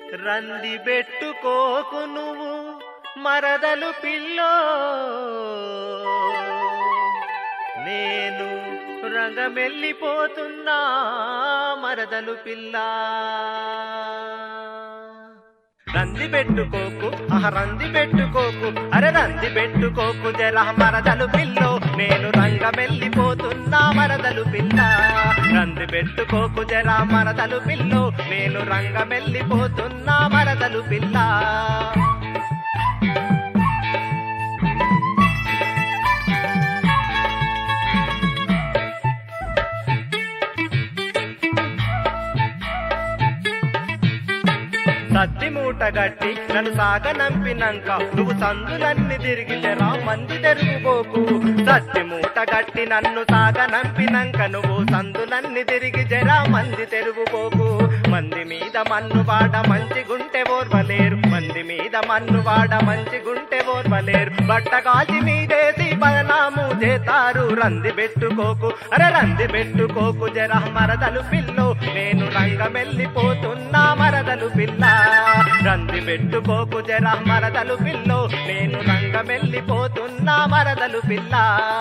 రంది పెట్టుకోకు నువ్వు మరదలు పిల్లో నేను రంగమెల్లిపోతున్నా మరదలు పిల్ల రంది పెట్టుకోకు ఆహ రంది పెట్టుకోకు అరే రంది పెట్టుకోకు జర మరదలు పిల్లో నేను రంగమెల్లిపోతున్నా మరదలు పిల్ల రంది పెట్టుకోకు జర మరదలు పిల్లో నేను రంగమెల్లిపోతున్నా మరదలు పిల్ల సద్ది మూట గట్టి నన్ను సాగనంపినంక నువ్వు సందులన్నీ తిరిగితేరా మంది తెరుగుపోకు సద్ది మూట గట్టి నన్ను సాగనంపినంక నువ్వు సందులన్నీ తిరిగి జరా మంది తెరుగుపోకు మంది మీద మన్ను వాడ మంచిగుంటే ఓర్వలేరు మంది మీద మన్ను వాడ మంచిగుంటే ఓర్వలేరు బట్ట కాల్చి మీదేసి బదనాము చేతారు రంది పెట్టుకోకు అరే రంది పెట్టుకోకు జర మరదలు పిల్లో నేను రంగమెల్లిపోతున్నా మరదలు పిల్ల రంది పెట్టుకోకు జర మరదలు పిల్లో నేను రంగమెల్లిపోతున్నా మరదలు పిల్ల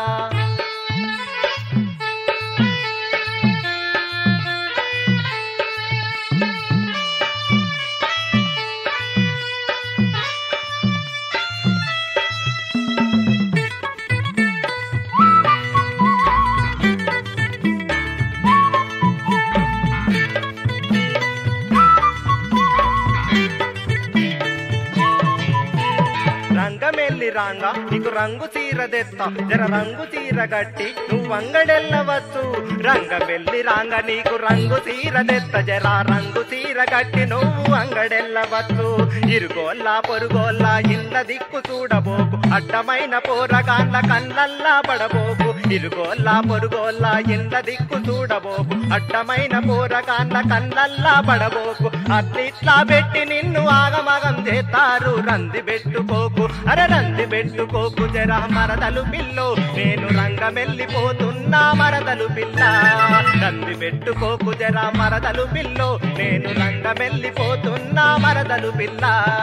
రంగమెల్లి రాంగ నీకు రంగు చీర తెత్త జర రంగు చీర గట్టి నువ్వు అంగడెల్లవచ్చు రంగమెల్లి రాంగ నీకు రంగు చీర తెత్త జర రంగు చీర గట్టి నువ్వు అంగడెల్లవచ్చు ఇరుగోల్లా పొరుగోల్లా ఇళ్ళ దిక్కు చూడబోకు అడ్డమైన పోరగాళ్ళ కళ్ళల్లా పడబోకు ఇరుగోల్లా పొరుగోల్లా ఇళ్ళ దిక్కు చూడబోకు అడ్డమైన పోరగాళ్ళ కళ్ళల్లా పడబోకు అట్లిట్లా పెట్టి నిన్ను ఆగమగం చేస్తారు రంది పెట్టుకోకు అరే రంది పెట్టుకోకు జర మరదలు పిల్లో నేను రంగమెల్లిపోతున్నా మరదలు పిల్ల రంది పెట్టుకోకు జర మరదలు పిల్లో నేను రంగమెల్లిపోతున్నా మరదలు పిల్ల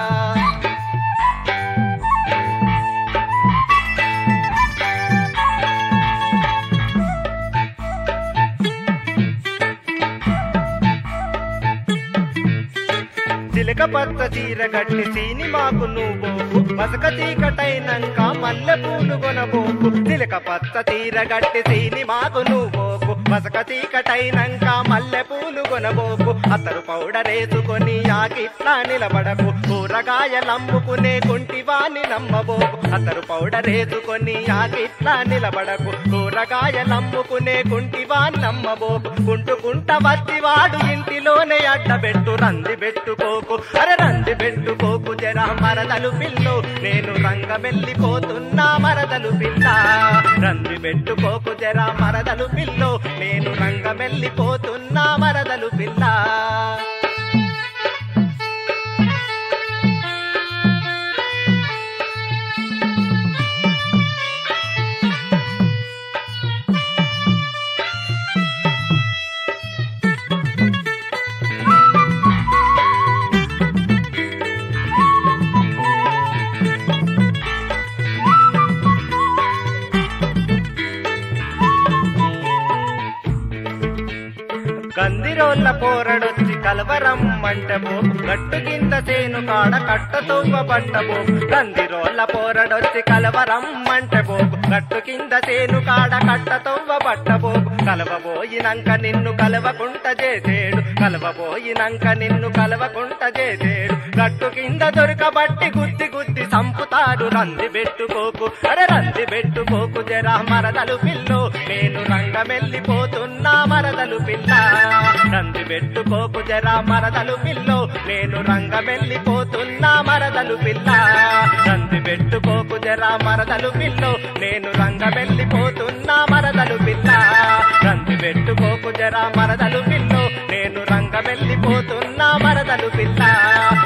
చిలక పచ్చ చీర కట్టి సినిమాకు నువ్వు మసక చీకటైనంక మల్లె పూలు కొనబోకు చిలక పచ్చ చీర కట్టి సినిమాకు నువ్వు మసక చీకటైనంక మల్లె పూలు కొనబోకు అతరు పౌడరేసుకొని ఆకిట్లా నిలబడకు కూరగాయలమ్ముకునే కుంటివాని నమ్మబోకు అతరు పౌడరేసుకొని ఆకిట్లా నిలబడకు కూరగాయలమ్ముకునే కుంటివాని నమ్మబోకు కుంటుకుంట వత్తివాడు ఇంటిలోనే అడ్డబెట్టు రంది పెట్టుకోకు అరే రంది పెట్టుకోకు జర మరదలు పిల్లు నేను రంగమెల్లిపోతున్నా మరదలు పిల్ల రంది పెట్టుకోకు జర మరదలు పిల్లు నేను రంగమెల్లిపోతున్నా మరదలు పిల్ల కందిరోళ్ళ పోరడొచ్చి కలవరం మంటబో గట్టు కింద సేను కాడ కట్టతోవ పట్టబో కందిరోళ్ళ పోరడొచ్చి కలవరం మంటబో గట్టు కింద సేను కాడ కట్టతోవ పట్టబో కలవబోయినంక నిన్ను కలవకుంట చేసేడు కలవబోయినంక నిన్ను కలవకుంట చేసేడు గట్టు కింద దొరకబట్టి గుద్ది గుద్ది సంపుతాడు రంది పెట్టుకోకు అరే రంది పెట్టుకోకు జరా మరదలు పిల్లు నేను రంగమెల్లిపోతున్నా మరదలు పిల్ల రంది పెట్టుకోకు జరా మరదలు పిల్లు నేను రంగమెల్లిపోతున్నా మరదలు పిల్ల రంది పెట్టుకోకు జరా మరదలు పిల్లు నేను రంగమెల్లిపోతున్నా మరదలు పిల్ల రంది పెట్టుకోకు జరా మరదలు పిల్లు నేను రంగమెల్లిపోతున్నా మరదలు పిల్ల